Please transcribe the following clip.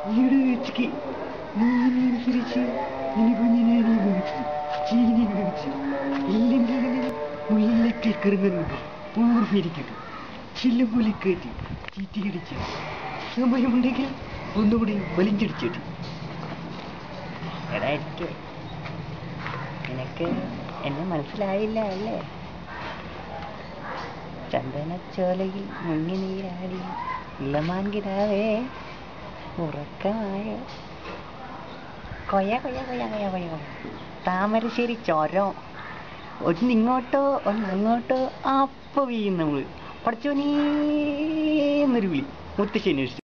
ഈട് വെച്ചിക്ക് നീനനുസരിച്ച് ഇനി കുഞ്ഞിനെ നീ വിളിച്ചു ചീനി വിളിച്ചു ഇല്ലെങ്കിൽ ഉള്ളിലേക്ക് കറുങ്ങുന്നുണ്ട് ഓർമ്മിരിക്കട്ടെ ചില്ലുപൊലി കയറ്റി ചീറ്റിയടിച്ച് സമയമുണ്ടെങ്കിൽ ഒന്നുകൂടി വലിഞ്ചടിച്ചിട്ട് എടാ എനിക്ക് നിനക്ക് എന്നെ മനസ്സിലായില്ല അല്ലേ ചന്ദനച്ചോലയിൽ മുങ്ങി നീരാടി ഇളമാൻകിടാവേ ഉറക്കമായോ കൊയ കൊയ കൊയ കൊയ കൊയ കൊയ താമരശ്ശേരി ചൊരം ഒന്നിങ്ങോട്ടോ ഒന്നങ്ങോട്ടോ അപ്പൊ വീഴും നമ്മള് പഠിച്ചോനീന്നൊരു വിളി മുത്തശ്ശേരി